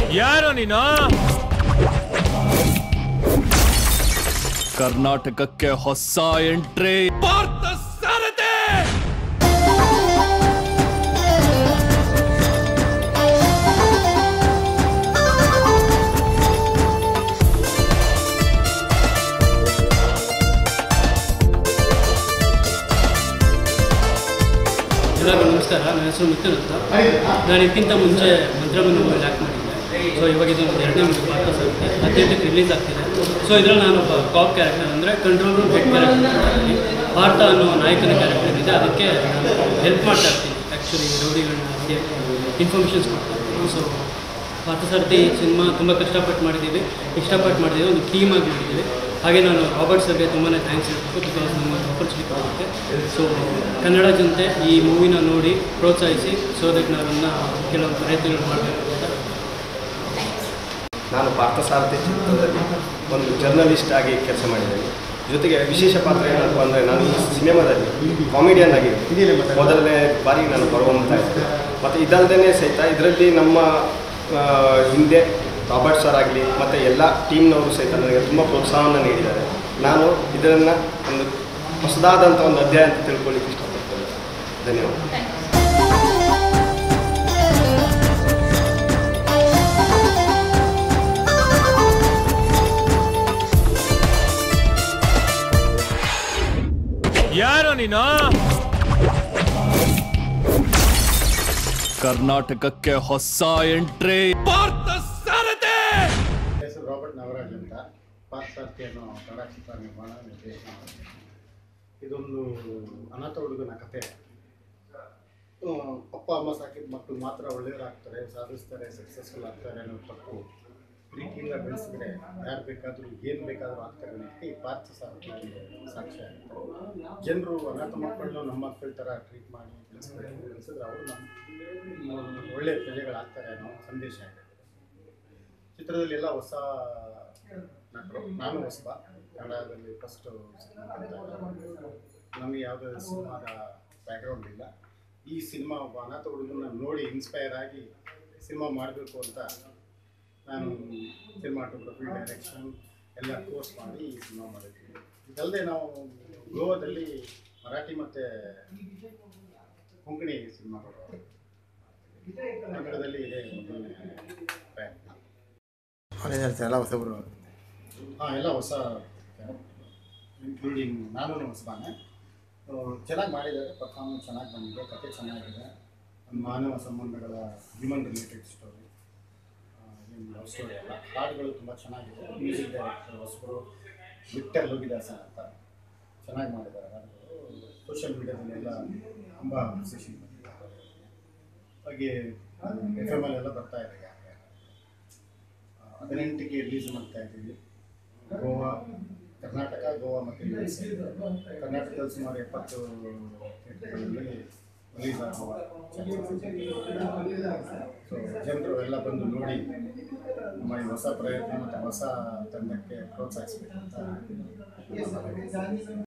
ಯಾರೋ ನೀನು ಕರ್ನಾಟಕಕ್ಕೆ ಹೊಸ ಎಂಟ್ರಿ ಪಾರ್ಥ ಸಾರಥಿ ಎಲ್ಲರಿಗೂ ನಮಸ್ಕಾರ ನನ್ನ ಹೆಸರು ಮಿಥುನ್ ಅಂತ ನಾನು ಇದಕ್ಕಿಂತ ಮುಂಚೆ ಮಂತ್ರವನ್ನು ಮೂವಿ ಆ್ಯಕ್ಟ್ ಮಾಡಿದ್ದೆ ಸೊ ಇವಾಗ ಇದು ಒಂದು ಎರಡನೇ ಮೂವಿ ಪಾತ್ರ ಸಾಗುತ್ತೆ ಹದಿನೆಂಟಕ್ಕೆ ರಿಲೀಸ್ ಆಗ್ತಿದೆ ಸೊ ಇದರಲ್ಲಿ ನಾನು ಒಬ್ಬ ಕಾಪ್ ಕ್ಯಾರೆಕ್ಟರ್ ಅಂದರೆ control room head character Partha ಅನ್ನೋ ನಾಯಕನ ಕ್ಯಾರೆಕ್ಟರ್ ಇದೆ ಅದಕ್ಕೆ ನಾನು ಹೆಲ್ಪ್ ಮಾಡ್ತಾ ಇರ್ತೀನಿ ಆ್ಯಕ್ಚುಲಿ ರೌಡಿಗಳನ್ನ ಹಾಗೆ ಇನ್ಫಾರ್ಮೇಷನ್ಸ್ ಕೊಡ್ತಾ ಇರ್ತೀನಿ ಸೊ ಪಾರ್ಥಸಾರಥಿ ಸಿನಿಮಾ ತುಂಬ ಕಷ್ಟಪಟ್ಟು ಮಾಡಿದ್ದೀವಿ ಇಷ್ಟಪಟ್ಟು ಮಾಡಿದ್ದೀವಿ ಒಂದು ಟೀಮ್ ಆಗಿ ಮಾಡಿದ್ದೀವಿ ಹಾಗೆ ನಾನು ರಾಬರ್ಟ್ ಸರ್ಗೆ ತುಂಬಾ ಥ್ಯಾಂಕ್ಸ್ ಹೇಳ್ಬೇಕು ಬಿಕಾಸ್ ನಮಗೆ ಆಪರ್ಚುನಿಟಿ ಕೊಡುತ್ತೆ ಸೊ ಕನ್ನಡ ಜನತೆ ಈ ಮೂವಿನ ನೋಡಿ ಪ್ರೋತ್ಸಾಹಿಸಿ ಸೊ ಅದಕ್ಕೆ ನಾವನ್ನ ಕೆಲವೊಂದು ಪ್ರಯತ್ನಗಳು ಮಾಡಬೇಕು ಅಂತ ನಾನು ಪಾರ್ಥಸಾರಥಿ ಚಿತ್ರದಲ್ಲಿ ಒಂದು ಜರ್ನಲಿಸ್ಟ್ ಆಗಿ ಕೆಲಸ ಮಾಡಿದ್ದೇನೆ ಜೊತೆಗೆ ವಿಶೇಷ ಪಾತ್ರ ಏನಪ್ಪ ಅಂದರೆ ನಾನು ಈ ಸಿನಿಮಾದಲ್ಲಿ ಕಾಮಿಡಿಯನ್ ಆಗಿ ಮೊದಲನೇ ಬಾರಿ ನಾನು ಹೊರಹೊಮ್ತಾ ಇದ್ದೆ ಮತ್ತು ಇದಲ್ಲದೇ ಸಹಿತ ಇದರಲ್ಲಿ ನಮ್ಮ ಆ, ಹಿಂದೆ ರಾಬರ್ಟ್ ಸರ್ ಆಗಲಿ ಮತ್ತು ಎಲ್ಲ ಟೀಮ್ನವರು ಸಹಿತ ನನಗೆ ತುಂಬ ಪ್ರೋತ್ಸಾಹವನ್ನು ನೀಡಿದ್ದಾರೆ ನಾನು ಇದನ್ನು ಒಂದು ಹೊಸದಾದಂಥ ಒಂದು ಅಧ್ಯಾಯ ಅಂತ ತಿಳ್ಕೊಳ್ಳಿಕ್ಕೆ ಇಷ್ಟಪಡ್ತೇನೆ ಧನ್ಯವಾದ ಯಾರೋ ನೀನು ಕರ್ನಾಟಕಕ್ಕೆ ಹೊಸ ಎಂಟ್ರಿ ಪಾರ್ಥ ಸಾರಥಿ ಹೆಸರು ರಾಬರ್ಟ್ ನವರಾಜ್ ಅಂತ ಪಾರ್ಥಸಾರ್ಥಿ ಅನ್ನೋ ಕನ್ನಡ ಚಿತ್ರ ನಿರ್ಮಾಣ ನಿರ್ದೇಶನ ಮಾಡಿದೆ. ಇದೊಂದು ಅನಾಥ ಹುಡುಗನ ಕತೆ ಆ, ಅಪ್ಪ ಅಮ್ಮ ಸಾಕಿದ ಮಕ್ಕಳು ಮಾತ್ರ ಒಳ್ಳೆಯವರಾಗ್ತಾರೆ ಸಾಧಿಸ್ತಾರೆ ಸಕ್ಸಸ್ಫುಲ್ ಆಗ್ತಾರೆ ಅನ್ನೋ ತಪ್ಪು ಪ್ರೀತಿಯಿಂದ ಬೆಳೆಸಿದ್ರೆ ಯಾರು ಬೇಕಾದರೂ ಏನು ಬೇಕಾದರೂ ಆಗ್ತಾರೆ ಅನ್ನೋದಕ್ಕೆ ಈ ಪಾರ್ಥ ಸಾರ್ಥಿ ಒಂದು ಸಾಕ್ಷ್ಯ ಆಗುತ್ತೆ ಜನರು ಅನಾಥ ಮಕ್ಕಳನ್ನು ನಮ್ಮ ಮಕ್ಕಳ ಥರ ಟ್ರೀಟ್ ಮಾಡಿ ಬೆಳೆಸ್ತಾರೆ ಬೆಳೆಸಿದ್ರೆ ಅವರು ನಮ್ಮ ಒಳ್ಳೆಯ ಪ್ರಜೆಗಳಾಗ್ತಾರೆ ಅನ್ನೋ ಸಂದೇಶ ಇದೆ ಚಿತ್ರದಲ್ಲಿ ಎಲ್ಲ ಹೊಸ ನಟರು ನಾನು ಹೊಸಬ ಕನ್ನಡದಲ್ಲಿ ಫಸ್ಟ್ ನಮಗೆ ಯಾವುದೇ ಸಿನಿಮಾದ ಬ್ಯಾಕ್ಗ್ರೌಂಡ್ ಇಲ್ಲ ಈ ಸಿನಿಮಾ ಒಬ್ಬ ಅನಾಥ ಹುಡುಗನ ನೋಡಿ ಇನ್ಸ್ಪೈರ್ ಆಗಿ ಸಿನಿಮಾ ಮಾಡಬೇಕು ಅಂತ ನಾನು ಸಿನಿಮಾಟೋಗ್ರಫಿ ಡೈರೆಕ್ಷನ್ ಎಲ್ಲ ಕೋರ್ಸ್ ಮಾಡಿ ಈ ಸಿನಿಮಾ ಮಾಡಿದ್ದೀನಿ ಇದಲ್ಲದೆ ನಾವು ಗೋವಾದಲ್ಲಿ ಮರಾಠಿ ಮತ್ತು ಕೊಂಕಣಿ ಸಿನಿಮಾಗಳು ಕನ್ನಡದಲ್ಲಿ ಇದೆ ಮೊದಲನೇ ಪ್ರಯತ್ನ ಎಲ್ಲ ಹೊಸಬ್ರು ಹಾಂ ಎಲ್ಲ ಹೊಸ ಇನ್ಕ್ಲೂಡಿಂಗ್ ನಾನು ಹೊಸಬಾನೆ ಚೆನ್ನಾಗಿ ಮಾಡಿದ್ದಾರೆ ಪರ್ಫಾರ್ಮೆನ್ಸ್ ಚೆನ್ನಾಗಿ ಬಂದಿದೆ ಕತೆ ಚೆನ್ನಾಗಿದೆ ಒಂದು ಮಾನವ ಸಂಬಂಧಗಳ ಹ್ಯೂಮನ್ ರಿಲೇಟೆಡ್ ಸ್ಟೋರಿ ಏನು ಲವ್ ಸ್ಟೋರಿ ಅಲ್ಲ ಹಾಡುಗಳು ತುಂಬ ಚೆನ್ನಾಗಿದೆ ಮ್ಯೂಸಿಕ್ ಡೈರೆಕ್ಟರ್ ಹೊಸಬರು ವಿಕ್ಟರ್ ಲೋಗಿದಾಸ ಅಂತ ಚೆನ್ನಾಗಿ ಮಾಡಿದ್ದಾರೆ ಹಾಡುಗಳು ಸೋಷಿಯಲ್ ಮೀಡಿಯಾದಲ್ಲಿ ಎಲ್ಲ ತುಂಬ ಅಪ್ರಿಸಿಯೇಷನ್ ಬಂದಿದೆ ಹಾಗೆ ಎಫ್ ಎಮ್ ಎಲ್ಲ ಬರ್ತಾ ಇದೆ ಈಗಾಗಲೇ. ಹದಿನೆಂಟಿಗೆ ರಿಲೀಸ್ ಮಾಡ್ತಾ ಇದ್ದೀವಿ ಗೋವಾ ಕರ್ನಾಟಕ ಗೋವಾ ಮತ್ತು ಯು ಎಸ್ ಕರ್ನಾಟಕದಲ್ಲಿ ಸುಮಾರು ಎಪ್ಪತ್ತು ಥಿಯೇಟರ್ಗಳಲ್ಲಿ ರಿಲೀಸ್ ಆಗುವ ಸೊ ಜನರು ಎಲ್ಲ ಬಂದು ನೋಡಿ ನಮ್ಮ ಈ ಹೊಸ ಪ್ರಯತ್ನ ಮತ್ತು ಹೊಸ ತಂಡಕ್ಕೆ ಪ್ರೋತ್ಸಾಹಿಸಬೇಕು ಅಂತ